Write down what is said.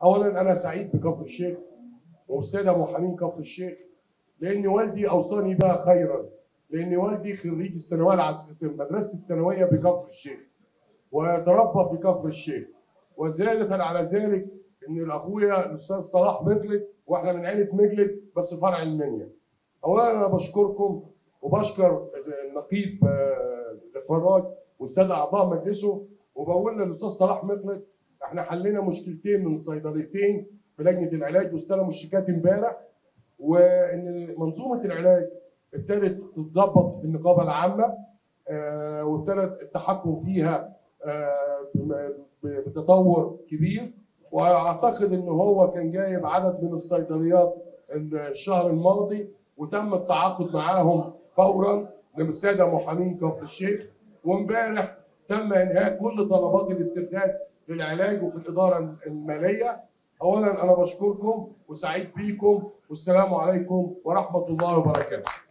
اولا انا سعيد بكفر الشيخ والساده محامين كفر الشيخ لان والدي اوصاني بها خيرا لان والدي خريج الثانويه العسكريه مدرسه الثانويه بكفر الشيخ وتربى في كفر الشيخ وزياده على ذلك ان اخويا الاستاذ صلاح مجلد واحنا من عيله مجلد بس فرع المنيا اولا انا بشكركم وبشكر النقيب آه، الافراج والساده اعضاء مجلسه وبقول للاستاذ صلاح مقلد احنا حلينا مشكلتين من صيدليتين في لجنه العلاج واستلموا الشيكات امبارح وان منظومه العلاج ابتدت تتظبط في النقابه العامه آه، وابتدت التحكم فيها آه، بم- ب- بتطور كبير واعتقد ان هو كان جايب عدد من الصيدليات الشهر الماضي وتم التعاقد معاهم فورا للساده محامين كفر الشيخ وامبارح تم انهاء كل طلبات الاسترداد للعلاج وفي الاداره الماليه اولا انا بشكركم وسعيد بيكم والسلام عليكم ورحمه الله وبركاته